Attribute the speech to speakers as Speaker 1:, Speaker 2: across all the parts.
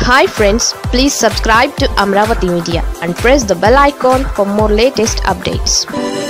Speaker 1: hi friends please subscribe to Amaravati media and press the bell icon for more latest updates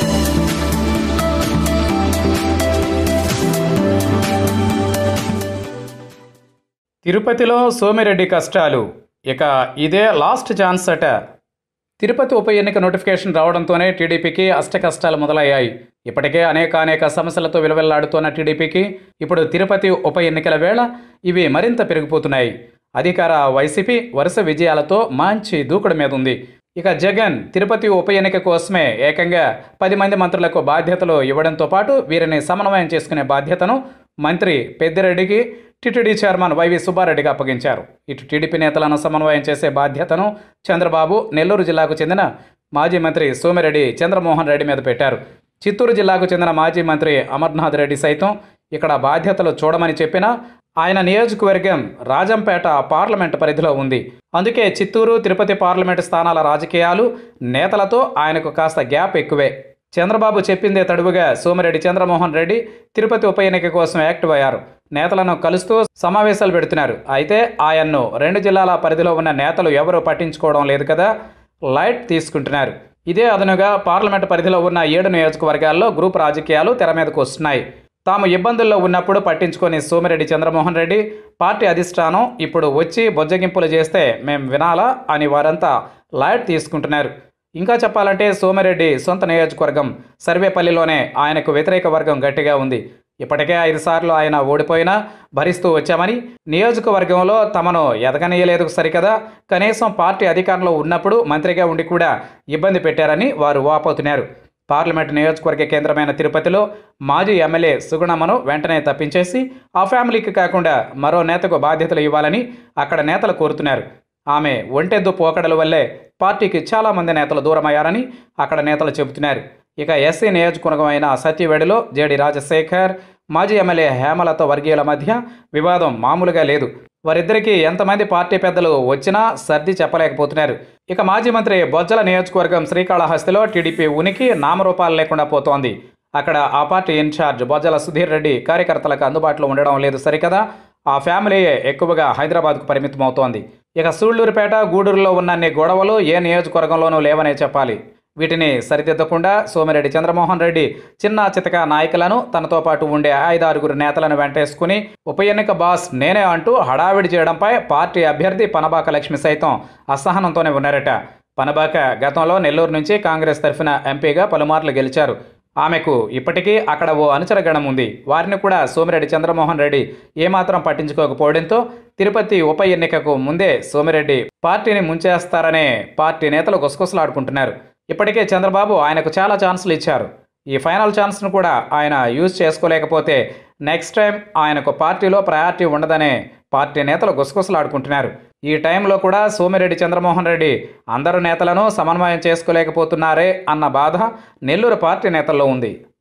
Speaker 2: తిరుపతిలో సోమిరెడ్డి కష్టాలు ఇక ఇదే last chance అట తిరుపతి ఉప ఎన్నిక నోటిఫికేషన్ రావడంతోనే టీడీపీకి అష్ట కష్టాలు మొదలయ్యాయి ఇప్పటికే అనేక అనేక సమస్యలతో విలువెల్లాడుతున్న టీడీపీకి ఇప్పుడు తిరుపతి ఉప ఎన్నికల వేళ ఇవి మరింత పెరిగిపోతున్నాయి అధికార వైసీపీ వరుస విజయాలతో మంచి దూకుడు మీద ఉంది ఇక జగన్ తిరుపతి ఉప ఎన్నిక కోసమే ఏకంగా పది మంది మంత్రులకు బాధ్యతలు ఇవ్వడంతో పాటు వీరిని సమన్వయం చేసుకునే బాధ్యతను మంత్రి పెద్దిరెడ్డికి టిటిడి చైర్మన్ వైవి సుబ్బారెడ్డికి అప్పగించారు ఇటు టీడీపీ నేతలను సమన్వయం చేసే బాధ్యతను చంద్రబాబు నెల్లూరు జిల్లాకు చెందిన మాజీ మంత్రి సోమిరెడ్డి చంద్రమోహన్ రెడ్డి మీద పెట్టారు చిత్తూరు జిల్లాకు చెందిన మాజీ మంత్రి అమర్నాథ్ రెడ్డి సైతం ఇక్కడ బాధ్యతలు చూడమని చెప్పినా ఆయన నియోజకవర్గం రాజంపేట పార్లమెంటు పరిధిలో ఉంది అందుకే చిత్తూరు తిరుపతి పార్లమెంటు స్థానాల రాజకీయాలు నేతలతో ఆయనకు కాస్త గ్యాప్ ఎక్కువే చంద్రబాబు చెప్పిందే తడువుగా సోమిరెడ్డి చంద్రమోహన్ రెడ్డి తిరుపతి ఉప ఎన్నిక కోసం యాక్టివ్ అయ్యారు నేతలను కలుస్తూ సమావేశాలు పెడుతున్నారు అయితే ఆయన్ను రెండు జిల్లాల పరిధిలో ఉన్న నేతలు ఎవరూ పట్టించుకోవడం లేదు కదా లైట్ తీసుకుంటున్నారు ఇదే అదనుగా పార్లమెంటు పరిధిలో ఉన్న ఏడు నియోజకవర్గాల్లో గ్రూప్ రాజకీయాలు తెర మీదకు వస్తున్నాయి తాము ఇబ్బందుల్లో ఉన్నప్పుడు పట్టించుకొని సోమిరెడ్డి చంద్రమోహన్ రెడ్డి పార్టీ అధిష్టానం ఇప్పుడు వచ్చి బొజ్జగింపులు చేస్తే మేం వినాలా అని వారంతా లైట్ తీసుకుంటున్నారు ఇంకా చెప్పాలంటే సోమిరెడ్డి సొంత నియోజకవర్గం సర్వేపల్లిలోనే ఆయనకు వ్యతిరేక వర్గం గట్టిగా ఉంది ఇప్పటికే ఐదు సార్లు ఆయన ఓడిపోయినా భరిస్తూ వచ్చామని నియోజకవర్గంలో తమను ఎదగనీయలేదు సరికదా కనీసం పార్టీ అధికారంలో ఉన్నప్పుడు మంత్రిగా ఉండి కూడా ఇబ్బంది పెట్టారని వారు వాపోతున్నారు పార్లమెంటు నియోజకవర్గ కేంద్రమైన తిరుపతిలో మాజీ ఎమ్మెల్యే సుగుణమ్మను వెంటనే తప్పించేసి ఆ ఫ్యామిలీకి కాకుండా మరో నేతకు బాధ్యతలు ఇవ్వాలని అక్కడ నేతలు కోరుతున్నారు ఆమె ఒంటెద్దు పోకడల వల్లే పార్టీకి చాలామంది నేతలు దూరమయ్యారని అక్కడ నేతలు చెబుతున్నారు ఇక ఎస్సీ నియోజకవర్గం అయిన సత్యవేడిలో జేడి రాజశేఖర్ మాజీ ఎమ్మెల్యే హేమలత వర్గీయుల మధ్య వివాదం మామూలుగా లేదు వారిద్దరికీ ఎంతమంది పార్టీ పెద్దలు వచ్చినా సర్ది చెప్పలేకపోతున్నారు ఇక మాజీ మంత్రి బొజ్జల నియోజకవర్గం శ్రీకాళహస్తిలో టీడీపీ ఉనికి నామరూపాలు లేకుండా పోతోంది అక్కడ ఆ పార్టీ ఇన్ఛార్జ్ బొజ్జల సుధీర్ రెడ్డి కార్యకర్తలకు అందుబాటులో ఉండడం లేదు సరికదా ఆ ఫ్యామిలీ ఎక్కువగా హైదరాబాద్కు పరిమితం అవుతోంది ఇక సూళ్లూరుపేట గూడూరులో ఉన్నన్ని గొడవలు ఏ నియోజకవర్గంలోనూ లేవనే చెప్పాలి వీటిని సరిదిద్దకుండా సోమిరెడ్డి చంద్రమోహన్ రెడ్డి చిన్న చితక నాయకులను తనతో పాటు ఉండే ఐదారుగురు నేతలను వెంటేసుకుని ఉప ఎన్నిక బాస్ నేనే అంటూ హడావిడి చేయడంపై పార్టీ అభ్యర్థి పనబాక లక్ష్మి సైతం అసహనంతోనే ఉన్నారట పనబాక గతంలో నెల్లూరు నుంచి కాంగ్రెస్ తరఫున ఎంపీగా పలుమార్లు గెలిచారు ఆమెకు ఇప్పటికీ అక్కడ ఓ అనుచరగణం ఉంది వారిని కూడా సోమిరెడ్డి చంద్రమోహన్ రెడ్డి ఏమాత్రం పట్టించుకోకపోవడంతో తిరుపతి ఉప ఎన్నికకు ముందే సోమిరెడ్డి పార్టీని ముంచేస్తారనే పార్టీ నేతలు గుసగుసలాడుకుంటున్నారు ఇప్పటికే చంద్రబాబు ఆయనకు చాలా ఛాన్సులు ఇచ్చారు ఈ ఫైనల్ ఛాన్స్ను కూడా ఆయన యూజ్ చేసుకోలేకపోతే నెక్స్ట్ టైం ఆయనకు పార్టీలో ప్రయారిటీ ఉండదనే పార్టీ నేతలు గుసగుసలాడుకుంటున్నారు ఈ టైంలో కూడా సోమిరెడ్డి చంద్రమోహన్ రెడ్డి అందరు నేతలను సమన్వయం చేసుకోలేకపోతున్నారే అన్న బాధ నెల్లూరు పార్టీ నేతల్లో ఉంది